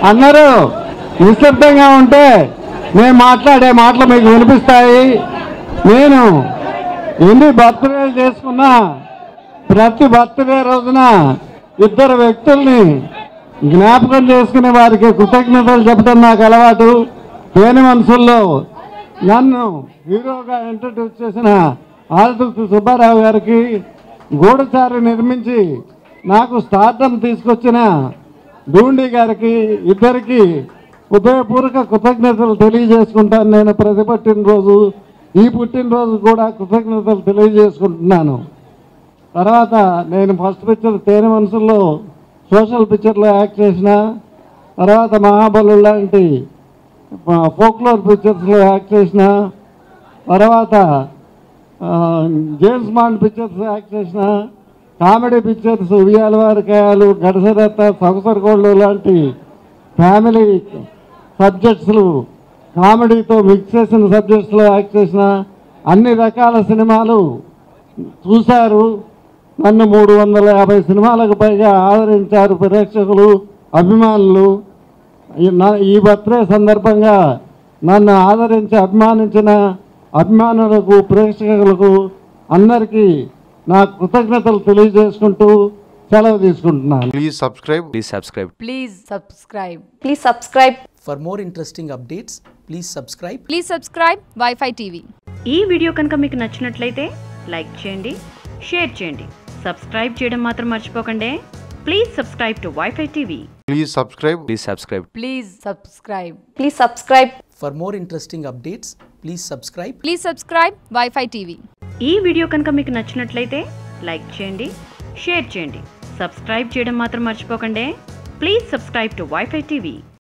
అందరూ నిశ్శబ్దంగా ఉంటే నేను మాట్లాడే మాటలు మీకు వినిపిస్తాయి నేను ఎన్ని బర్త్డే చేసుకున్నా ప్రతి బర్త్డే రోజున ఇద్దరు వ్యక్తుల్ని జ్ఞాపకం చేసుకునే వారికి కృతజ్ఞతలు చెప్పడం నాకు అలవాటు పేని మనసుల్లో నన్ను హీరోగా ఇంట్రడ్యూస్ చేసిన ఆదిత్య సుబ్బారావు గారికి గూఢచారి నిర్మించి నాకు స్టార్టం తీసుకొచ్చిన డూండి గారికి ఇద్దరికి హృదయపూర్వక కృతజ్ఞతలు తెలియజేసుకుంటాను నేను ప్రతి పుట్టినరోజు ఈ పుట్టినరోజు కూడా కృతజ్ఞతలు తెలియజేసుకుంటున్నాను తర్వాత నేను ఫస్ట్ పిక్చర్ తేనె మనసుల్లో సోషల్ పిక్చర్లో యాక్ట్ చేసిన తర్వాత మహాబలు లాంటి ఫోక్లోర్ పిక్చర్స్లో యాక్ట్ చేసిన తర్వాత ఆ, జేమ్స్ బాండ్ పిక్చర్స్ యాక్ట్ చేసిన కామెడీ పిక్చర్స్ ఉయ్యాల వారికాయలు గడసరత్త సొగసరగోళ్ళు లాంటి ఫ్యామిలీ సబ్జెక్ట్స్లు కామెడీతో మిక్స్ చేసిన సబ్జెక్ట్స్లో యాక్ట్ చేసిన అన్ని రకాల సినిమాలు చూశారు నన్ను మూడు వందల యాభై సినిమాలకు పైగా ఆదరించారు ప్రేక్షకులు అభిమానులు ఈ నా- ఈ బర్త్డే సందర్భంగా నన్ను ఆదరించి అభిమానించిన అభిమానులకు ప్రేక్షకులకు అందరికీ నా కృతజ్ఞతలు తెలియజేసుకుంటూ సెలవు తీసుకుంటున్నాను Please subscribe. Please subscribe. Please subscribe. Please subscribe. For more interesting updates, please subscribe Please subscribe Wi-Fi TV. ఈ వీడియో కనుక మీకు నచ్చినట్లయితే లైక్ చేయండి షేర్ చేయండి సబ్స్క్రైబ్ చేయడం మాత్రం మర్చిపోకండి please subscribe to wifi TV Please subscribe. Please subscribe. Please subscribe. Please subscribe. For more interesting updates, please subscribe Please subscribe Wi-Fi TV. ఈ వీడియో కనుక మీకు నచ్చినట్లయితే లైక్ చేయండి షేర్ చేయండి సబ్స్క్రైబ్ చేయడం మాత్రం మర్చిపోకండి please subscribe to wifi TV